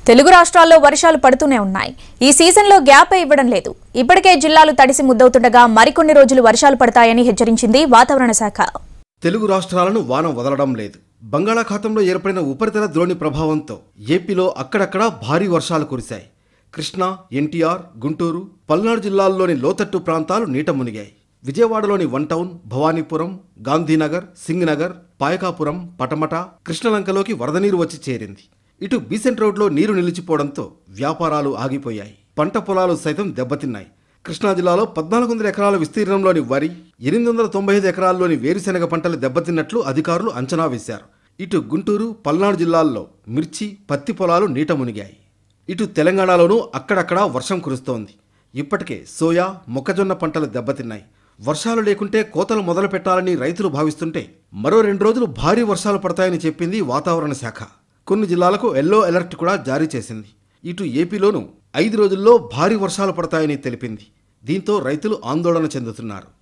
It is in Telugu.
తెలుగు రాష్ట్రాల్లో వర్షాలు పడుతూనే ఉన్నాయి ఈ సీజన్లో గ్యాప్ ఇవ్వడం లేదు ఇప్పటికే జిల్లాలు తడిసి ముద్దవుతుండగా మరికొన్ని రోజులు వర్షాలు పడతాయని హెచ్చరించింది వాతావరణ శాఖ తెలుగు రాష్ట్రాలను వాన వదలడం లేదు బంగాళాఖాతంలో ఏర్పడిన ఉపరితల ద్రోణి ప్రభావంతో ఏపీలో అక్కడక్కడా భారీ వర్షాలు కురిశాయి కృష్ణా ఎన్టీఆర్ గుంటూరు పల్నాడు జిల్లాల్లోని లోతట్టు ప్రాంతాలు నీట మునిగాయి విజయవాడలోని వన్ టౌన్ భవానీపురం గాంధీనగర్ సింగ్నగర్ పాయకాపురం పటమట కృష్ణలంకలోకి వరద నీరు వచ్చి చేరింది ఇటు బీసెంట్ రోడ్లో నీరు నిలిచిపోవడంతో వ్యాపారాలు ఆగిపోయాయి పంట పొలాలు సైతం దెబ్బతిన్నాయి కృష్ణా జిల్లాలో పద్నాలుగు వందల ఎకరాల విస్తీర్ణంలోని వరి ఎనిమిది వందల తొంభై ఐదు ఎకరాల్లోని వేరుశెనగ పంటలు దెబ్బతిన్నట్లు అధికారులు అంచనా వేశారు ఇటు గుంటూరు పల్నాడు జిల్లాల్లో మిర్చి పత్తి పొలాలు నీట మునిగాయి ఇటు తెలంగాణలోనూ అక్కడక్కడా వర్షం కురుస్తోంది ఇప్పటికే సోయా మొక్కజొన్న పంటలు దెబ్బతిన్నాయి వర్షాలు లేకుంటే కోతలు మొదలు పెట్టాలని రైతులు భావిస్తుంటే మరో రెండు రోజులు భారీ వర్షాలు పడతాయని చెప్పింది వాతావరణ శాఖ కొన్ని జిల్లాలకు ఎల్లో అలర్ట్ కూడా జారీ చేసింది ఇటు ఏపీలోనూ ఐదు రోజుల్లో భారీ వర్షాలు పడతాయని తెలిపింది దీంతో రైతులు ఆందోళన చెందుతున్నారు